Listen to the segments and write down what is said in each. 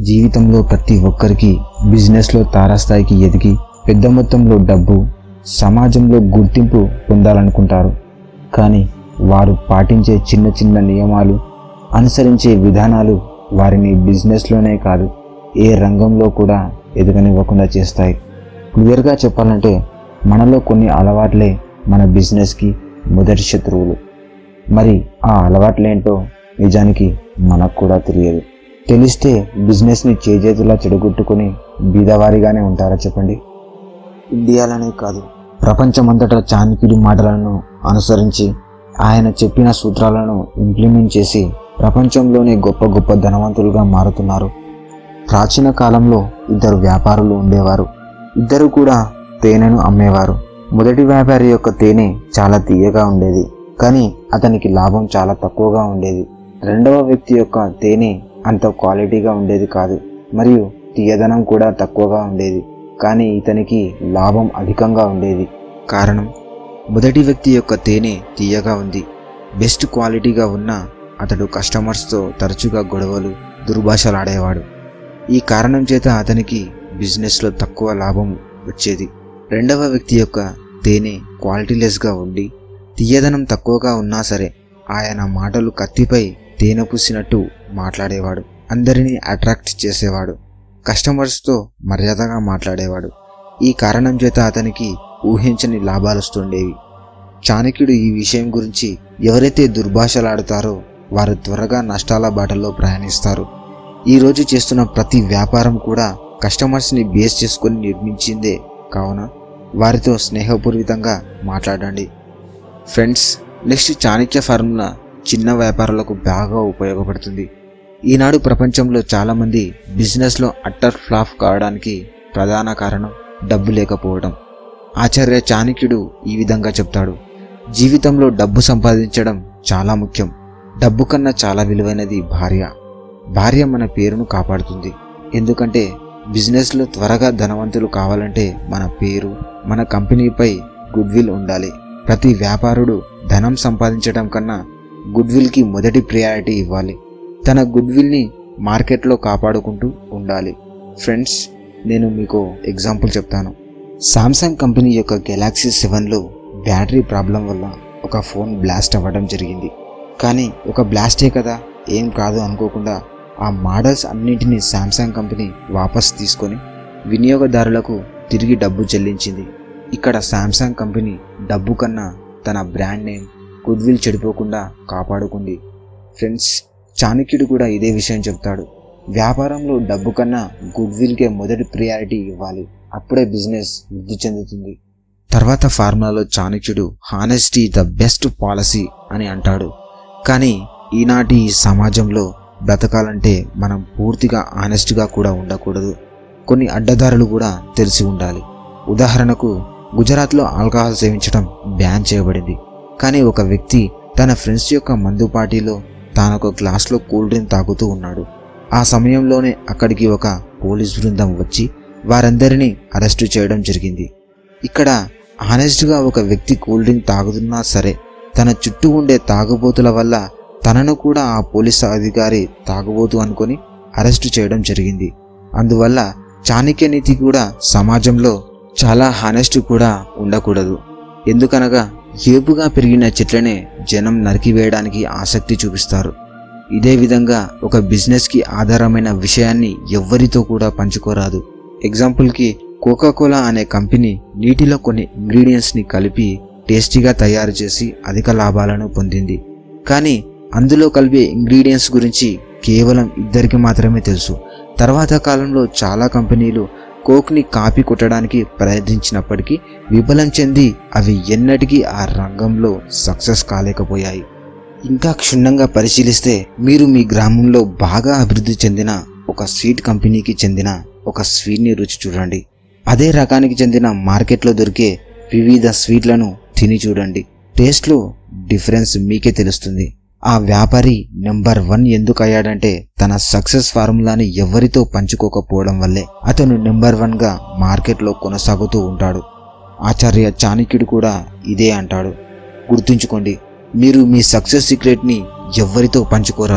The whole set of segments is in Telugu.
జీవితంలో ప్రతి ఒక్కరికి బిజినెస్లో తారాస్థాయికి ఎదిగి పెద్ద మొత్తంలో డబ్బు సమాజంలో గుర్తింపు పొందాలనుకుంటారు కానీ వారు పాటించే చిన్న చిన్న నియమాలు అనుసరించే విధానాలు వారిని బిజినెస్లోనే కాదు ఏ రంగంలో కూడా ఎదగనివ్వకుండా చేస్తాయి క్లియర్గా చెప్పాలంటే మనలో కొన్ని అలవాట్లే మన బిజినెస్కి మొదటి శత్రువులు మరి ఆ అలవాట్లేంటో నిజానికి మనకు కూడా తెలియదు తెలిస్తే బిజినెస్ని చేజేతులా చెడగొట్టుకుని బీదవారిగానే ఉంటారా చెప్పండి ఇండియాలోనే కాదు ప్రపంచమంతటా చాణక్యుడి మాటలను అనుసరించి ఆయన చెప్పిన సూత్రాలను ఇంప్లిమెంట్ చేసి ప్రపంచంలోనే గొప్ప గొప్ప ధనవంతులుగా మారుతున్నారు ప్రాచీన కాలంలో ఇద్దరు వ్యాపారులు ఉండేవారు ఇద్దరు కూడా తేనెను అమ్మేవారు మొదటి వ్యాపారి యొక్క తేనె చాలా తీయగా ఉండేది కానీ అతనికి లాభం చాలా తక్కువగా ఉండేది రెండవ వ్యక్తి యొక్క తేనె అంత క్వాలిటీగా ఉండేది కాదు మరియు తీయదనం కూడా తక్కువగా ఉండేది కానీ ఇతనికి లాభం అధికంగా ఉండేది కారణం మొదటి వ్యక్తి యొక్క తేనె తీయగా ఉంది బెస్ట్ క్వాలిటీగా ఉన్న అతడు కస్టమర్స్తో తరచుగా గొడవలు దుర్భాషలాడేవాడు ఈ కారణం చేత అతనికి బిజినెస్లో తక్కువ లాభం వచ్చేది రెండవ వ్యక్తి యొక్క తేనె క్వాలిటీలెస్గా ఉండి తీయదనం తక్కువగా ఉన్నా సరే ఆయన మాటలు కత్తిపై తేనె పూసినట్టు మాట్లాడేవాడు అందరినీ అట్రాక్ట్ చేసేవాడు కస్టమర్స్తో మర్యాదగా మాట్లాడేవాడు ఈ కారణం చేత అతనికి ఊహించని లాభాలు వస్తుండేవి చాణక్యుడు ఈ విషయం గురించి ఎవరైతే దుర్భాషలాడుతారో వారు త్వరగా నష్టాల బాటలో ప్రయాణిస్తారు ఈ రోజు చేస్తున్న ప్రతి వ్యాపారం కూడా కస్టమర్స్ని బేస్ చేసుకొని నిర్మించిందే కావున వారితో స్నేహపూర్వితంగా మాట్లాడండి ఫ్రెండ్స్ నెక్స్ట్ చాణక్య ఫార్ములా చిన్న వ్యాపారాలకు బాగా ఉపయోగపడుతుంది ఈనాడు ప్రపంచంలో చాలామంది బిజినెస్లో అట్టర్ ఫ్లాప్ కావడానికి ప్రధాన కారణం డబ్బు లేకపోవడం ఆచార్య చాణక్యుడు ఈ విధంగా చెప్తాడు జీవితంలో డబ్బు సంపాదించడం చాలా ముఖ్యం డబ్బు కన్నా చాలా విలువైనది భార్య భార్య మన పేరును కాపాడుతుంది ఎందుకంటే బిజినెస్లో త్వరగా ధనవంతులు కావాలంటే మన పేరు మన కంపెనీపై గుడ్ విల్ ఉండాలి ప్రతి వ్యాపారుడు ధనం సంపాదించడం కన్నా గుడ్ విల్కి మొదటి ప్రియారిటీ ఇవ్వాలి తన గుడ్ విల్ని మార్కెట్లో కాపాడుకుంటూ ఉండాలి ఫ్రెండ్స్ నేను మీకు ఎగ్జాంపుల్ చెప్తాను సామ్సంగ్ కంపెనీ యొక్క గెలాక్సీ సెవెన్లో బ్యాటరీ ప్రాబ్లం వల్ల ఒక ఫోన్ బ్లాస్ట్ అవ్వడం జరిగింది కానీ ఒక బ్లాస్టే కదా ఏం కాదు అనుకోకుండా ఆ మోడల్స్ అన్నింటినీ సామ్సంగ్ కంపెనీ వాపస్ తీసుకొని వినియోగదారులకు తిరిగి డబ్బు చెల్లించింది ఇక్కడ సామ్సంగ్ కంపెనీ డబ్బు కన్నా తన బ్రాండ్ నేమ్ గుడ్ విల్ చెడిపోకుండా కాపాడుకుంది ఫ్రెండ్స్ చాణక్యుడు కూడా ఇదే విషయం చెప్తాడు వ్యాపారంలో డబ్బు కన్నా గుడ్ విల్కే మొదటి ప్రియారిటీ ఇవ్వాలి అప్పుడే బిజినెస్ వృద్ధి చెందుతుంది తర్వాత ఫార్ములాలో చాణక్యుడు హానెస్టీ ద బెస్ట్ పాలసీ అని అంటాడు కానీ ఈనాటి ఈ సమాజంలో బ్రతకాలంటే మనం పూర్తిగా ఆనెస్ట్గా కూడా ఉండకూడదు కొన్ని అడ్డదారులు కూడా తెలిసి ఉండాలి ఉదాహరణకు గుజరాత్లో ఆల్కహాల్ సేవించడం బ్యాన్ చేయబడింది కానీ ఒక వ్యక్తి తన ఫ్రెండ్స్ యొక్క మందు పార్టీలో తానొక గ్లాస్లో కూల్ డ్రింక్ తాగుతూ ఉన్నాడు ఆ సమయంలోనే అక్కడికి ఒక పోలీస్ బృందం వచ్చి వారందరినీ అరెస్టు చేయడం జరిగింది ఇక్కడ హానెస్ట్గా ఒక వ్యక్తి కూల్ డ్రింక్ తాగుతున్నా సరే తన చుట్టూ ఉండే తాగుబోతుల వల్ల తనను కూడా ఆ పోలీస్ అధికారి తాగుబోతు అనుకొని అరెస్టు చేయడం జరిగింది అందువల్ల చాణక్య నీతి కూడా సమాజంలో చాలా హానెస్ట్ కూడా ఉండకూడదు ఎందుకనగా ఏపుగా పెరిగిన చెట్లనే జనం నరికివేయడానికి ఆసక్తి చూపిస్తారు ఇదే విధంగా ఒక బిజినెస్కి ఆధారమైన విషయాన్ని ఎవ్వరితో కూడా పంచుకోరాదు ఎగ్జాంపుల్కి కోకాకోలా అనే కంపెనీ నీటిలో కొన్ని ఇంగ్రీడియంట్స్ని కలిపి టేస్టీగా తయారు చేసి అధిక లాభాలను పొందింది కానీ అందులో కలిపే ఇంగ్రీడియంట్స్ గురించి కేవలం ఇద్దరికి మాత్రమే తెలుసు తర్వాత కాలంలో చాలా కంపెనీలు కోక్ని కాపీ కొట్టడానికి ప్రయత్నించినప్పటికీ విఫలం చెంది అవి ఎన్నటికీ ఆ రంగంలో సక్సెస్ కాలేకపోయాయి ఇంకా క్షుణ్ణంగా పరిశీలిస్తే మీరు మీ గ్రామంలో బాగా అభివృద్ధి చెందిన ఒక స్వీట్ కంపెనీకి చెందిన ఒక స్వీట్ని రుచి చూడండి అదే రకానికి చెందిన మార్కెట్లో దొరికే వివిధ స్వీట్లను తిని చూడండి టేస్ట్లో డిఫరెన్స్ మీకే తెలుస్తుంది ఆ వ్యాపారి నెంబర్ వన్ ఎందుకు అయ్యాడంటే తన సక్సెస్ ఫార్ములాని ఎవరితో పంచుకోకపోవడం వల్లే అతను నెంబర్ వన్గా మార్కెట్లో కొనసాగుతూ ఉంటాడు ఆచార్య చాణక్యుడు కూడా ఇదే అంటాడు గుర్తుంచుకోండి మీరు మీ సక్సెస్ సీక్రెట్ని ఎవ్వరితో పంచుకోరాదు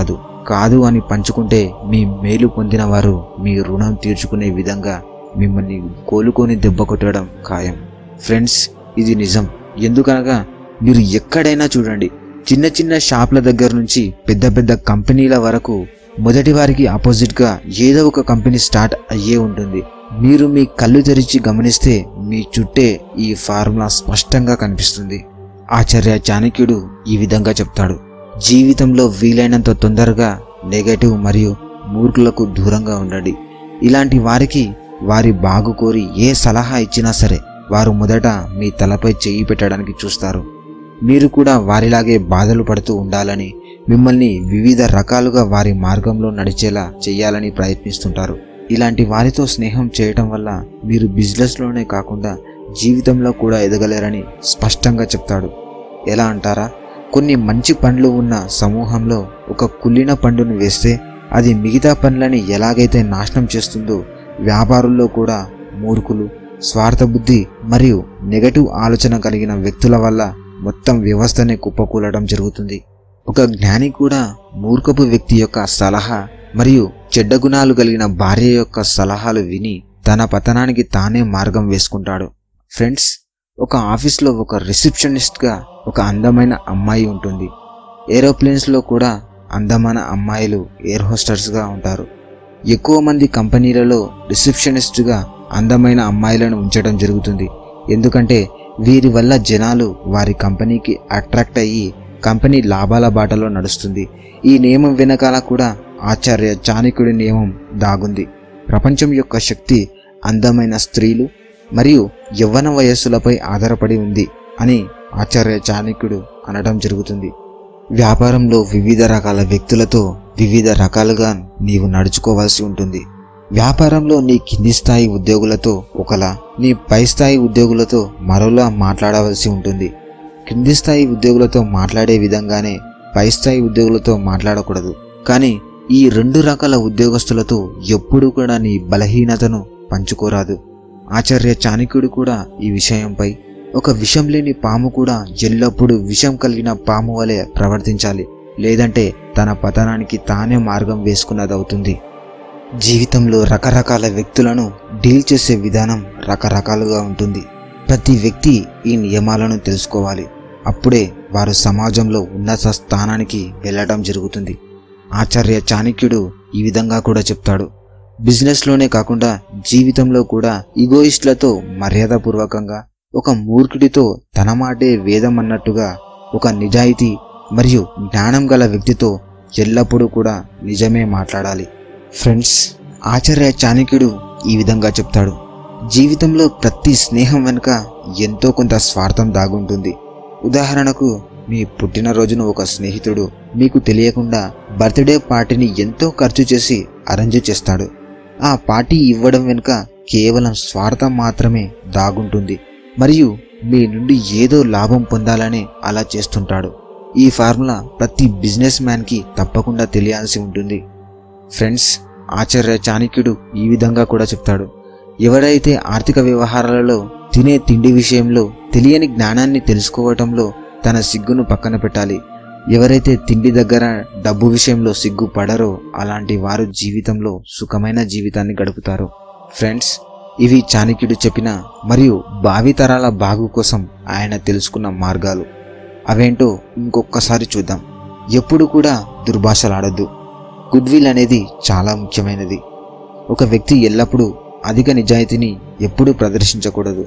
కాదు అని పంచుకుంటే మీ మేలు పొందిన వారు మీ రుణం తీర్చుకునే విధంగా మిమ్మల్ని కోలుకొని దెబ్బ కొట్టడం ఖాయం ఫ్రెండ్స్ ఇది నిజం ఎందుకనగా మీరు ఎక్కడైనా చూడండి చిన్న చిన్న షాప్ల దగ్గర నుంచి పెద్ద పెద్ద కంపెనీల వరకు మొదటి వారికి ఆపోజిట్గా ఏదో ఒక కంపెనీ స్టార్ట్ అయ్యే ఉంటుంది మీరు మీ కళ్ళు తెరిచి గమనిస్తే మీ చుట్టే ఈ ఫార్ములా స్పష్టంగా కనిపిస్తుంది ఆచార్య చాణక్యుడు ఈ విధంగా చెప్తాడు జీవితంలో వీలైనంత తొందరగా నెగటివ్ మరియు మూర్ఖులకు దూరంగా ఉండండి ఇలాంటి వారికి వారి బాగు కోరి ఏ సలహా ఇచ్చినా సరే వారు మొదట మీ తలపై చెయ్యి పెట్టడానికి చూస్తారు మీరు కూడా వారిలాగే బాధలు పడుతూ ఉండాలని మిమ్మల్ని వివిధ రకాలుగా వారి మార్గంలో నడిచేలా చేయాలని ప్రయత్నిస్తుంటారు ఇలాంటి వారితో స్నేహం చేయటం వల్ల మీరు బిజినెస్లోనే కాకుండా జీవితంలో కూడా ఎదగలేరని స్పష్టంగా చెప్తాడు ఎలా అంటారా కొన్ని మంచి పండ్లు ఉన్న సమూహంలో ఒక కుళ్ళిన పండును వేస్తే అది మిగతా పండ్లని ఎలాగైతే నాశనం చేస్తుందో వ్యాపారుల్లో కూడా మూర్ఖులు స్వార్థబుద్ధి మరియు నెగటివ్ ఆలోచన కలిగిన వ్యక్తుల వల్ల మొత్తం వ్యవస్థనే కుప్పకూలడం జరుగుతుంది ఒక జ్ఞాని కూడా మూర్ఖపు వ్యక్తి యొక్క సలహా మరియు చెడ్డ గుణాలు కలిగిన భార్య యొక్క సలహాలు విని తన పతనానికి తానే మార్గం వేసుకుంటాడు ఫ్రెండ్స్ ఒక ఆఫీస్లో ఒక రిసెప్షనిస్ట్గా ఒక అందమైన అమ్మాయి ఉంటుంది ఏరోప్లేన్స్లో కూడా అందమైన అమ్మాయిలు ఎయిర్ హోస్టర్స్గా ఉంటారు ఎక్కువ మంది కంపెనీలలో రిసెప్షనిస్ట్గా అందమైన అమ్మాయిలను ఉంచడం జరుగుతుంది ఎందుకంటే వీరి వల్ల జనాలు వారి కంపెనీకి అట్రాక్ట్ అయ్యి కంపెనీ లాభాల బాటలో నడుస్తుంది ఈ నియమం వెనకాల కూడా ఆచార్య చాణక్యుడి నియమం దాగుంది ప్రపంచం యొక్క శక్తి అందమైన స్త్రీలు మరియు యవ్వన వయస్సులపై ఆధారపడి ఉంది అని ఆచార్య చాణక్యుడు అనడం జరుగుతుంది వ్యాపారంలో వివిధ రకాల వ్యక్తులతో వివిధ రకాలుగా నీవు నడుచుకోవాల్సి ఉంటుంది వ్యాపారంలో నీ కింది స్థాయి ఉద్యోగులతో ఒకలా నీ పై స్థాయి ఉద్యోగులతో మరోలా మాట్లాడవలసి ఉంటుంది కింది స్థాయి ఉద్యోగులతో మాట్లాడే విధంగానే పై స్థాయి ఉద్యోగులతో మాట్లాడకూడదు కానీ ఈ రెండు రకాల ఉద్యోగస్తులతో ఎప్పుడూ కూడా నీ బలహీనతను పంచుకోరాదు ఆచార్య చాణక్యుడు కూడా ఈ విషయంపై ఒక విషం లేని పాము కూడా ఎల్లప్పుడూ విషం కలిగిన పాము వలె ప్రవర్తించాలి లేదంటే తన పతనానికి తానే మార్గం వేసుకున్నదవుతుంది జీవితంలో రకరకాల వ్యక్తులను డీల్ చేసే విధానం రకరకాలుగా ఉంటుంది ప్రతి వ్యక్తి ఈ నియమాలను తెలుసుకోవాలి అప్పుడే వారు సమాజంలో ఉన్నత స్థానానికి వెళ్ళడం జరుగుతుంది ఆచార్య చాణక్యుడు ఈ విధంగా కూడా చెప్తాడు బిజినెస్లోనే కాకుండా జీవితంలో కూడా ఈగోయిస్టులతో మర్యాదపూర్వకంగా ఒక మూర్ఖుడితో తన మాటే వేదం అన్నట్టుగా ఒక నిజాయితీ మరియు జ్ఞానం గల వ్యక్తితో ఎల్లప్పుడూ కూడా నిజమే మాట్లాడాలి ఫ్రెండ్స్ ఆచార్య చాణక్యుడు ఈ విధంగా చెప్తాడు జీవితంలో ప్రతి స్నేహం వెనుక ఎంతో కొంత స్వార్థం దాగుంటుంది ఉదాహరణకు మీ పుట్టినరోజున ఒక స్నేహితుడు మీకు తెలియకుండా బర్త్డే పార్టీని ఎంతో ఖర్చు చేసి అరేంజ్ చేస్తాడు ఆ పార్టీ ఇవ్వడం వెనుక కేవలం స్వార్థం మాత్రమే దాగుంటుంది మరియు మీ నుండి ఏదో లాభం పొందాలని అలా చేస్తుంటాడు ఈ ఫార్ములా ప్రతి బిజినెస్ మ్యాన్కి తప్పకుండా తెలియాల్సి ఉంటుంది ఫ్రెండ్స్ ఆచార్య చాణక్యుడు ఈ విధంగా కూడా చెప్తాడు ఎవరైతే ఆర్థిక వ్యవహారాలలో తినే తిండి విషయంలో తెలియని జ్ఞానాన్ని తెలుసుకోవటంలో తన సిగ్గును పక్కన పెట్టాలి ఎవరైతే తిండి దగ్గర డబ్బు విషయంలో సిగ్గు పడరో అలాంటి వారు జీవితంలో సుఖమైన జీవితాన్ని గడుపుతారు ఫ్రెండ్స్ ఇవి చాణక్యుడు చెప్పిన మరియు భావితరాల బాగు కోసం ఆయన తెలుసుకున్న మార్గాలు అవేంటో ఇంకొకసారి చూద్దాం ఎప్పుడు కూడా దుర్భాషలాడద్దు గుడ్ విల్ అనేది చాలా ముఖ్యమైనది ఒక వ్యక్తి ఎల్లప్పుడూ అధిక నిజాయితీని ఎప్పుడూ ప్రదర్శించకూడదు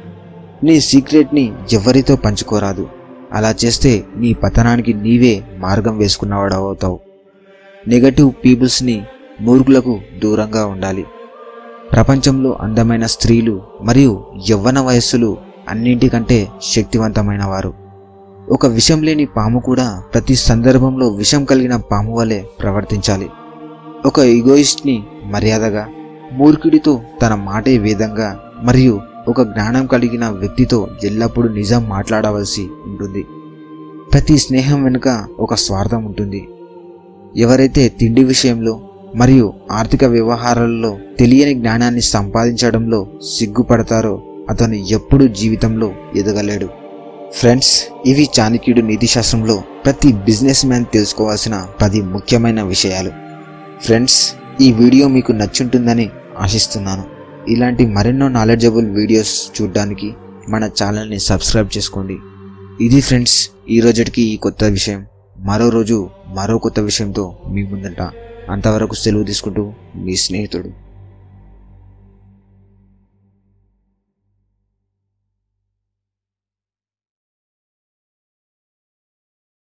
నీ సీక్రెట్ని ఎవరితో పంచుకోరాదు అలా చేస్తే నీ పతనానికి నీవే మార్గం వేసుకున్నవాడు అవుతావు నెగటివ్ పీపుల్స్ని మూర్ఖులకు దూరంగా ఉండాలి ప్రపంచంలో అందమైన స్త్రీలు మరియు యవ్వన వయస్సులు అన్నింటికంటే శక్తివంతమైన వారు ఒక విషం లేని పాము కూడా ప్రతి సందర్భంలో విషం కలిగిన పాము వలె ప్రవర్తించాలి ఒక ఈగోయిస్ట్ని మర్యాదగా మూర్ఖుడితో తన మాటే వేదంగా మరియు ఒక జ్ఞానం కలిగిన వ్యక్తితో ఎల్లప్పుడూ నిజం మాట్లాడవలసి ఉంటుంది ప్రతి స్నేహం వెనుక ఒక స్వార్థం ఉంటుంది ఎవరైతే తిండి విషయంలో మరియు ఆర్థిక వ్యవహారాలలో తెలియని జ్ఞానాన్ని సంపాదించడంలో సిగ్గుపడతారో అతను ఎప్పుడూ జీవితంలో ఎదగలేడు ఫ్రెండ్స్ ఇవి చాణక్యుడు నీతిశాస్త్రంలో ప్రతి బిజినెస్ మ్యాన్ తెలుసుకోవాల్సిన పది ముఖ్యమైన విషయాలు ఫ్రెండ్స్ ఈ వీడియో మీకు నచ్చుంటుందని ఆశిస్తున్నాను ఇలాంటి మరెన్నో నాలెడ్జబుల్ వీడియోస్ చూడడానికి మన ఛానల్ని సబ్స్క్రైబ్ చేసుకోండి ఇది ఫ్రెండ్స్ ఈ రోజుకి ఈ కొత్త విషయం మరో రోజు మరో కొత్త విషయంతో మీ ముందంట అంతవరకు సెలవు తీసుకుంటూ మీ స్నేహితుడు